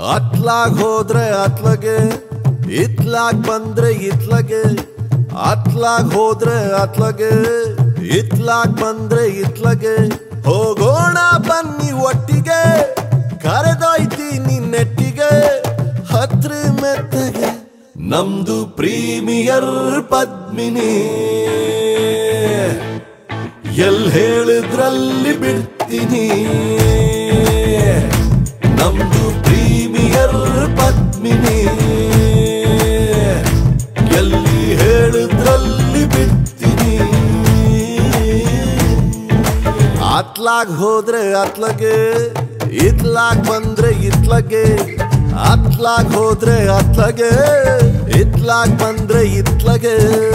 ಅತ್ಲಾಗ್ ಹೋದ್ರೆ ಅತ್ಲಗೆ ಇತ್ಲಾಗ್ ಬಂದ್ರೆ ಇತ್ಲಗೆ ಅತ್ಲಾಗ್ ಹೋದ್ರೆ ಅತ್ಲಗೆ ಇತ್ಲಾಗ್ ಬಂದ್ರೆ ಇತ್ಲಗೆ ಹೋಗೋಣ ಬನ್ನಿ ಒಟ್ಟಿಗೆ ಕರೆದೊಯ್ತೀನಿ ನೆಟ್ಟಿಗೆ ಹತ್ರ ಮೆತ್ತಗೆ ನಮ್ದು ಪ್ರೀಮಿಯರ್ ಪದ್ಮಿನಿ ಎಲ್ ಹೇಳಿದ್ರಲ್ಲಿ ಬಿಡ್ತೀನಿ ನಮ್ದು ಪ್ರೀಮಿಯರ್ ಪದ್ಮಿನಿ ಎಲ್ಲಿ ಹೇಳಿದ್ರಲ್ಲಿ ಬಿಡ್ತೀನಿ ಅತ್ಲಾಗ್ ಹೋದ್ರೆ ಅತ್ಲಗೆ ಇತ್ಲಾಗ್ ಬಂದ್ರೆ ಇತ್ಲಗೆ ಅತ್ಲಾಗ್ ಹೋದ್ರೆ ಅತ್ಲಗೆ ಇತ್ಲಾಗ್ ಬಂದ್ರೆ ಇತ್ಲಗೆ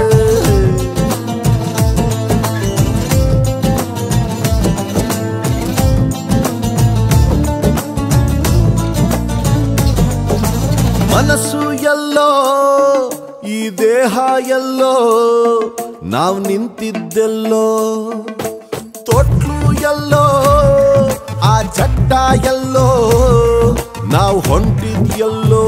ಮನಸ್ಸು ಎಲ್ಲೋ ಈ ದೇಹ ಎಲ್ಲೋ ನಾವು ನಿಂತಿದ್ದೆಲ್ಲೋ ತೊಟ್ಲು ಎಲ್ಲೋ ಆ ಚಟ್ಟ ಎಲ್ಲೋ ನಾವು ಹೊಂಟಿದ್ಯಲ್ಲೋ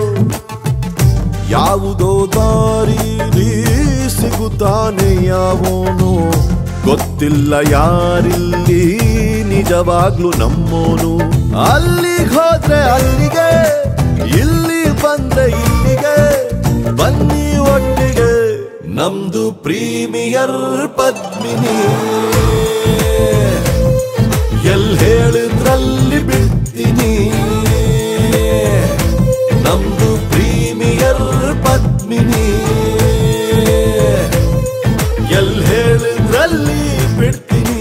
ಯಾವುದೋ ದಾರಿ ಸಿಗುತ್ತಾನೆ ಯಾವೋನು ಗೊತ್ತಿಲ್ಲ ಯಾರಿಲ್ಲಿ ನಿಜವಾಗ್ಲು ನಮ್ಮೋನು ಅಲ್ಲಿಗೆ ಹೋದ್ರೆ ಅಲ್ಲಿಗೆ ಇಲ್ಲಿ ಬಂದ್ರೆ ಇಲ್ಲಿಗೆ ಬನ್ನಿ ಒಟ್ಟಿಗೆ ನಮ್ದು ಪ್ರೀಮಿಯರ್ ಪದ್ಮಿನಿ ಎಲ್ ಹೇಳಿದ್ರಲ್ಲಿ ಬಿಡ್ತೀನಿ ನಮ್ದು ಪ್ರೀಮಿಯರ್ ಪದ್ಮಿನಿ ಎಲ್ ಹೇಳಿದ್ರಲ್ಲಿ ಬಿಡ್ತೀನಿ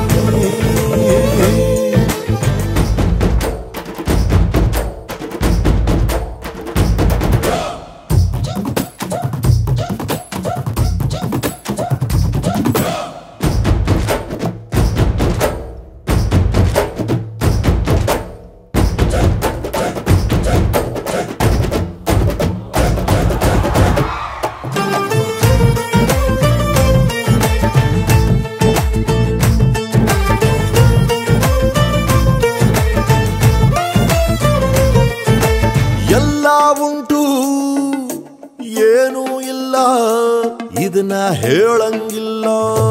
ಎಲ್ಲ ಉಂಟು ಏನೂ ಇಲ್ಲ ಇದನ್ನ ಹೇಳಂಗಿಲ್ಲ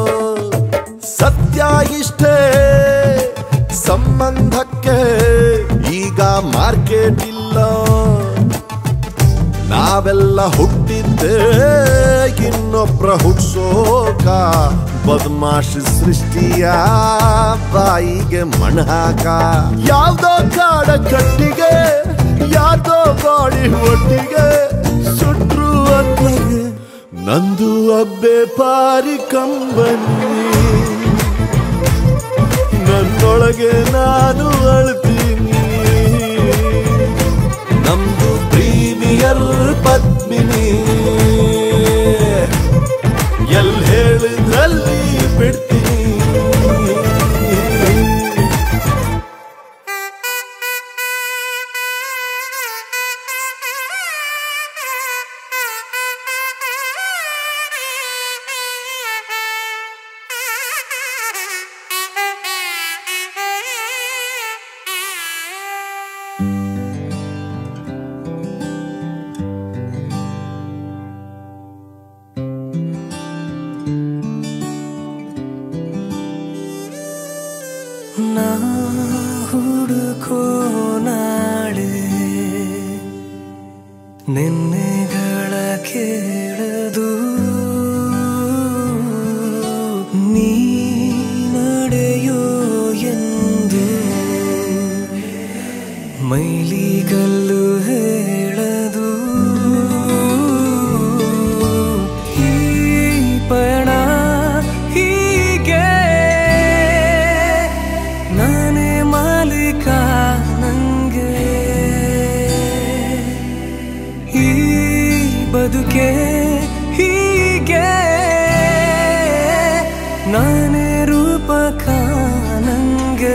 ಸತ್ಯ ಇಷ್ಟೇ ಸಂಬಂಧಕ್ಕೆ ಈಗ ಮಾರ್ಕೆಟ್ ಇಲ್ಲ ನಾವೆಲ್ಲ ಹುಟ್ಟಿದ್ದೆ ಇನ್ನೊಬ್ರ ಹುಟ್ಸೋಕ ಬದಮಾಶ್ ಸೃಷ್ಟಿಯ ಬಾಯಿಗೆ ಮಣ್ಹಾಕ ಯಾವ್ದೋ ಕಾಡ ಕಟ್ಟಿಗೆ ಯಾರ್ದೋ ಬಾಡಿ ಒಟ್ಟಿಗೆ ಸುಟ್ರು ಅತ್ಲಗೆ ನಂದು ಅಬ್ಬೆ ಪಾರಿ ಕಂಬನಿ ನನ್ನೊಳಗೆ ನಾನು ಅಳ್ತೀನಿ ನಮ್ದು ಪ್ರೀಮಿಯರ್ ಪದ್ಮಿನಿ ಎಲ್ ಹೇಳಿದ್ರಲ್ಲಿ ಬಿಡ್ತೀನಿ ನಾ ಹುಡುಕೋ ನಾಳೆ ನಿನ್ನೆಗಳ ಕೇಳದು ನೀ ನಡೆಯೋ ಎಂದು ಮೈಲಿಗಲ್ಲು ಹೇಳದು ಈ ಪಯಣ ಹೀಗೆ ನಾನೇ ಮಾಲೀಕ ನಂಗೆ ಈ ಬದುಕೆ ಹೀಗೆ ನಾನೇ ರೂಪಕ ನಂಗೆ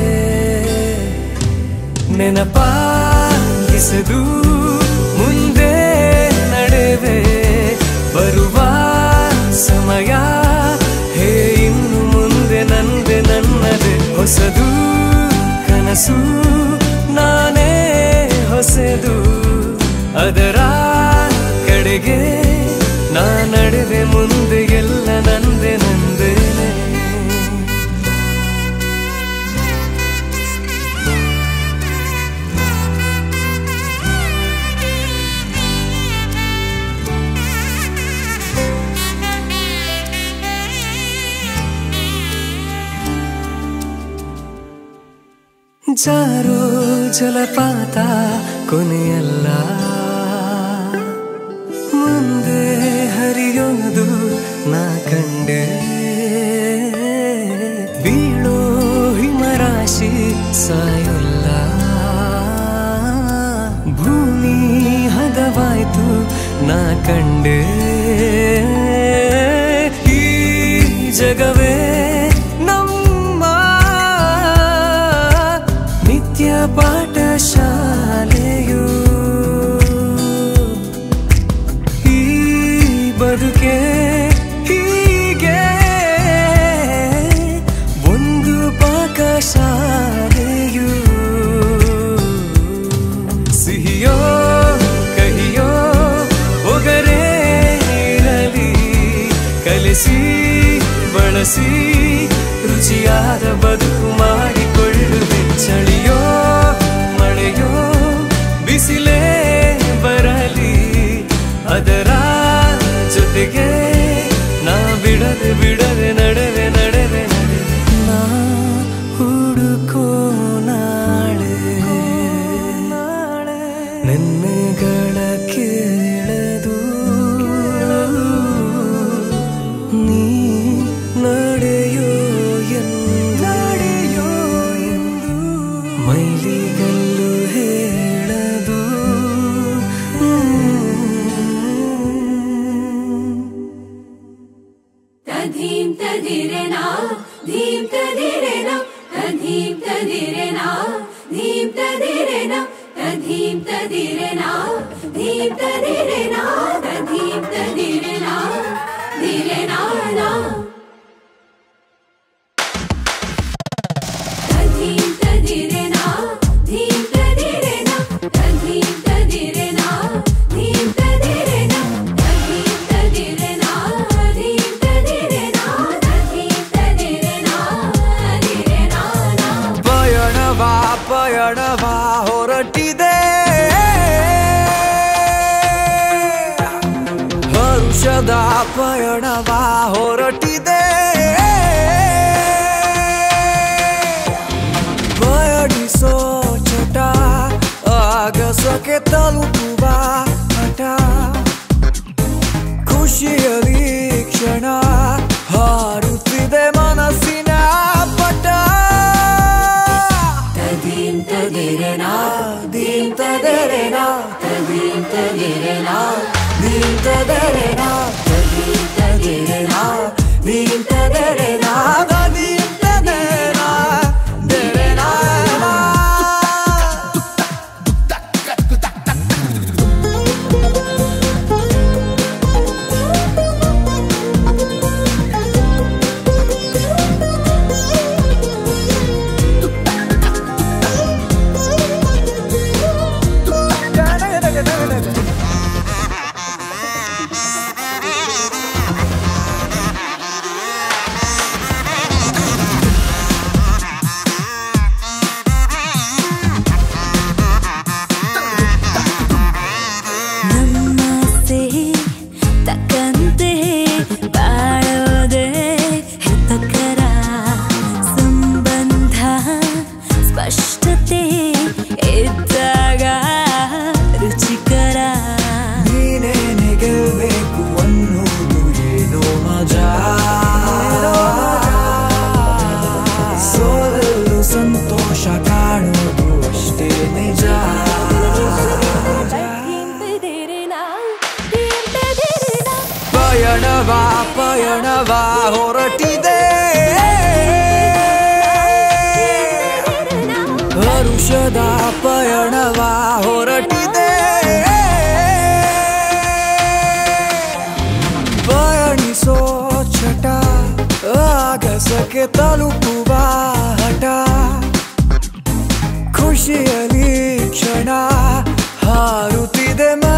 ನೆನಪಾಗಿಸದು ಮುಂದೆ ನಡೆವೆ ಬರುವ ಸಮಯ ಹೇ ಇನ್ನು ಮುಂದೆ ನಂದೆ ನನ್ನದೆ ಹೊಸದು ಕನಸು ನಾನೇ ಹೊಸ ಅದರ ಕಡೆಗೆ ನಾ ನಡೆವೆ ಮುಂದೆ ಎಲ್ಲ ನಂದೆ ನಂದೇನೆ ಜಾರೋ ಜಲಪಾತ ಕೊನೆಯಲ್ಲ ಮುಂದೆ ಹರಿಯೋದು ನಾ ಕಂಡೆ ಬೀಳೋ ಹಿಮರಾಶಿ ಸಾಯೋಲ್ಲ ಭೂಮಿ ಹದವಾಯ್ತು ನಾ ಕಂಡೆ ಈ ಜಗವೇ ನಮ್ಮ ನಿತ್ಯ ಪಾಠಶಾಲೆಯು ಈ ಬದುಕೆ ಹೀಗೆ ಒಂದು ಪಾಕಶಾಲೆಯು ಸಿಹಿಯೋ ಕಹಿಯೋ ಒಗರೇ ಇರಲಿ ಕಲಿಸಿ ಬಳಸಿ ರುಚಿಯಾದ ಬದುಕು ಮಾಡಿಕೊಳ್ಳುವೆ ಚಳಿಯೋ ಮಳೆಯೋ ಬಿಸಿಲೇ ಬರಲಿ ಅದರ ಜೊತೆಗೆ ನಾ ಬಿಡದೆ ಬಿಡದೆ ನಡೆವೆ ನಡೆವೆ ನಡೆವೆ ನಾ ಹುಡುಕೋ ನಾಳೆ ನೆನ್ನೆಗಳ ಕೇಳದು ನೀ ನಡೆಯೋ ಎಂದು ನಡೆಯೋ ಎಂದು ಮೈಲಿಗಲ್ಲು ಹೇಳದು तधीं तदिरेना धीं तदिरेना तधीं तदिरेना धीं तदिरेना तधीं तदिरेना धीं तदिरेना तधीं तदिरेना दिरेना ना तधीं तदिरेना धीं तदिरेना तधीं तदिरेना धीं तदिरेना तधीं तदिरेना धीं तदिरेना तधीं तदिरेना दिरेना ना ಪಯಣವಾ ಪಯಣವಾ ಹೊರಟಿದೆ ಹರುಷದ ಪಯಣವಾ ಹೊರಟಿದೆ ಪಯಣಿಸೋ ಚಟ ಆಗಸಕ್ಕೆ ತಲುಪುವ ಹಠ ಖುಷಿಯಲಿ ಕ್ಷಣ ಹಾರುತ್ತಿದೆ ಮನಸ್ಸಿನ ಪಟ तधीं तदिरेना धीं तदिरेना तधीं तदिरेना धीं तदिरेना तधीं तदिरेना धीं तदिरेना ನಮ್ಮಸೆ ತಕ್ಕಂತೆ ಬಾಳೋದೆ ಹಿತಕರ ಸಂಬಂಧ ಸ್ಪಷ್ಟತೆ ಇದ್ದಾಗ ರುಚಿಕರ ನೀನೇನೆ ಗೆಲ್ಬೇಕು ಅನ್ನೋದು ಏನೋ ಮಜಾ ಸೋಲಲು ಸಂತೋಷ ಕಾಣೋದು ಅಷ್ಟೇ ನಿಜ ಪಯಣವಾ ಪಯಣವಾ ಹೊರಟಿದೆ ಹರುಷದ ಪಯಣವಾ ಹೊರಟಿದೆ ಪಯಣಿಸೋ ಚಟ ಆಗಸಕ್ಕೆ ತಲುಪುವ ಹಠ ಖುಷಿಯಲಿ ಕ್ಷಣ ಹಾರುತ್ತಿದೆ ಮ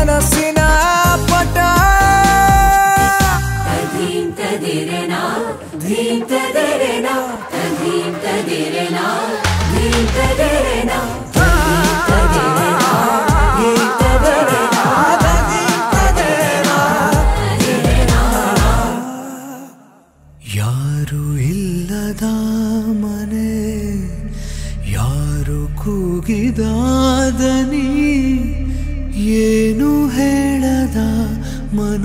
ಮನ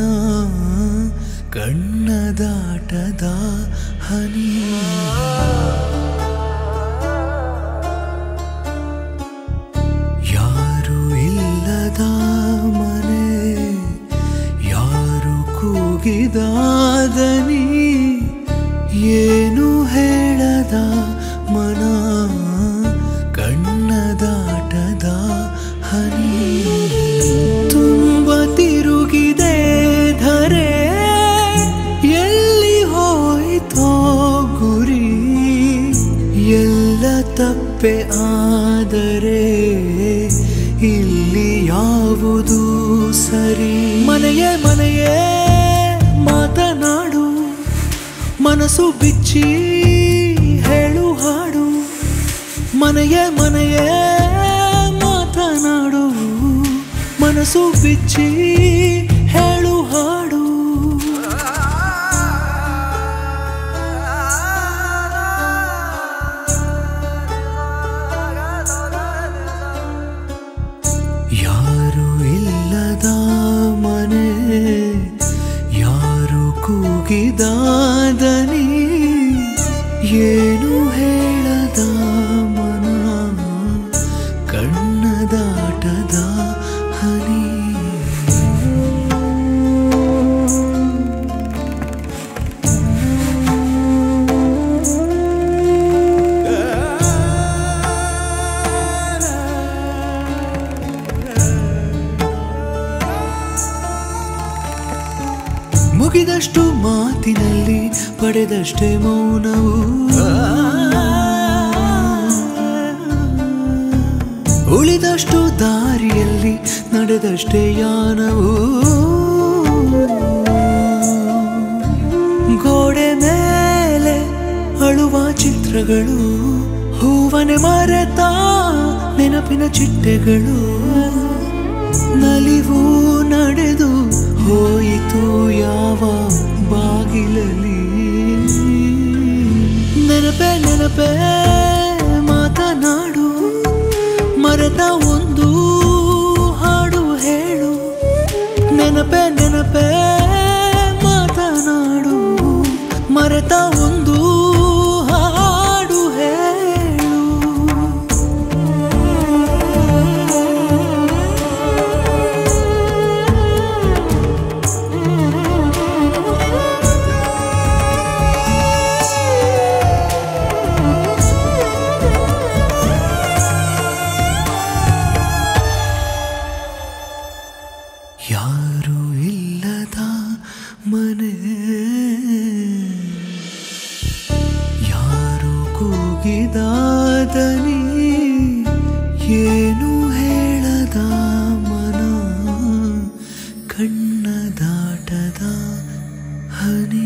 ಕಣ್ಣದಾಟದ ಹನಿ ಯಾರು ಇಲ್ಲದ ಮನೆ ಯಾರು ಕೂಗಿದ ದನಿ ಏನು ಹೇಳದ ಮನ ಕಣ್ಣದಾಟದ ಹನಿ ತುಂಬ ತಿರುಗಿದೆ ಧರೆ ಎಲ್ಲಿ ಹೋಯಿತೋ ಗುರಿ ಎಲ್ಲ ತಪ್ಪೆ ಆದರೆ ಇಲ್ಲಿ ಯಾವುದು ಸರಿ ಮನೆಯೇ ಮನೆಯೇ ಮಾತನಾಡು ಮನಸ್ಸು ಬಿಚ್ಚಿ ಹೇಳು ಹಾಡು ಮನೆಯೇ ಮನೆಯೇ ಮಾತನಾಡು ಮನಸ್ಸು ಬಿಚ್ಚಿ ಹೇಳು ಹಾಡು ಯಾರು ಇಲ್ಲದ ಮನೆ ಯಾರು ಕೂಗಿದ ದನಿ ಏನು ಹೇಳದ ಮನ ಕಣ್ಣದಾಟದ ಹನಿ ಮುಗಿದಷ್ಟು ಮಾತಿನಲ್ಲಿ ಪಡೆದಷ್ಟೇ ಮೌನವು ಉಳಿದಷ್ಟು ದಾರಿಯಲ್ಲಿ ನಡೆದಷ್ಟೇ ಯಾನವು ಗೋಡೆ ಮೇಲೆ ಅಳುವ ಚಿತ್ರಗಳು ಹೂವನೆ ಮರೆತ ನೆನಪಿನ ಚಿಟ್ಟೆಗಳು ನಲಿವು ನಡೆದು ಹೋಯಿತು ಯಾವ ಬಾಗಿಲಲ್ಲಿ ನೆನಪೆ ನೆನಪೆ ಮಾತನಾಡು ಮರೆತ ಒಂದು ಹಾಡು ಹೇಳು ನೆನಪೆ ನೆನಪೆ ಮಾತನಾಡು ಮರೆತ ಒಂದು ಹಾಡು ಹೇಳು ಯಾರು ಇಲ್ಲದ ಮನೆ ಯಾರು ಕೂಗಿದ ದನಿ ಏನು ಹೇಳದ ಮನ ಕಣ್ಣದಾಟದ ಹನಿ